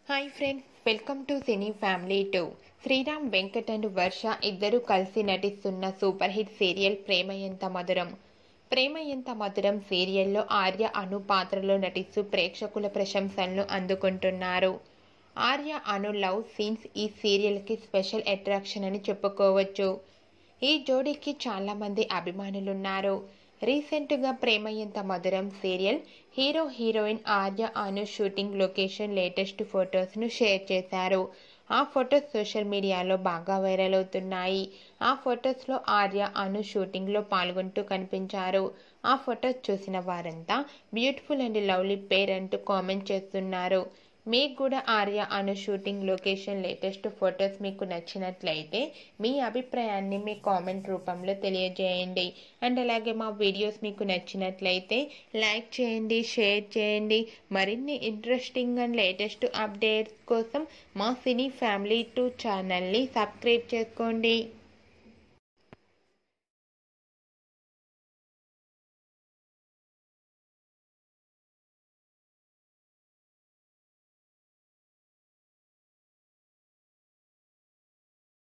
hi friends welcome to cine family two Sriram Venkat and Varsha ఇద్దరు కలిసి నటిస్తున్న సూపర్ హిట్ సీరియల్ ప్రేమ ఎంత మధురం ప్రేమ ఎంత మధురం సీరియల్లో ఆర్య అను పాత్రలో నటిస్తూ ప్రేక్షకుల ప్రశంసలను అందుకుంటున్నారు ఆర్య అను లవ్ సీన్స్ ఈ సీరియల్కి స్పెషల్ అట్రాక్షన్ అని చెప్పుకోవచ్చు ఈ జోడీకి చాలామంది అభిమానులున్నారు రీసెంట్గా Prema Entha Madhuram serial hero heroine Arya Anu shooting location latest ఫొటోస్ను షేర్ చేశారు ఆ ఫొటోస్ సోషల్ మీడియాలో బాగా వైరల్ అవుతున్నాయి ఆ ఫొటోస్లో ఆర్య అను షూటింగ్లో పాల్గొంటూ కనిపించారు ఆ ఫొటోస్ చూసిన వారంతా బ్యూటిఫుల్ అండ్ లవ్లీ పేర్ అంటూ కామెంట్ చేస్తున్నారు మీకు కూడా Arya Anu shooting location latest photos మీకు నచ్చినట్లయితే మీ అభిప్రాయాన్ని మీ కామెంట్ రూపంలో తెలియజేయండి అండ్ అలాగే మా వీడియోస్ మీకు నచ్చినట్లయితే లైక్ చేయండి షేర్ చేయండి మరిన్ని ఇంట్రెస్టింగ్ అండ్ లేటెస్ట్ అప్డేట్స్ కోసం మా సినీ ఫ్యామిలీ టూ ఛానల్ని సబ్స్క్రైబ్ చేసుకోండి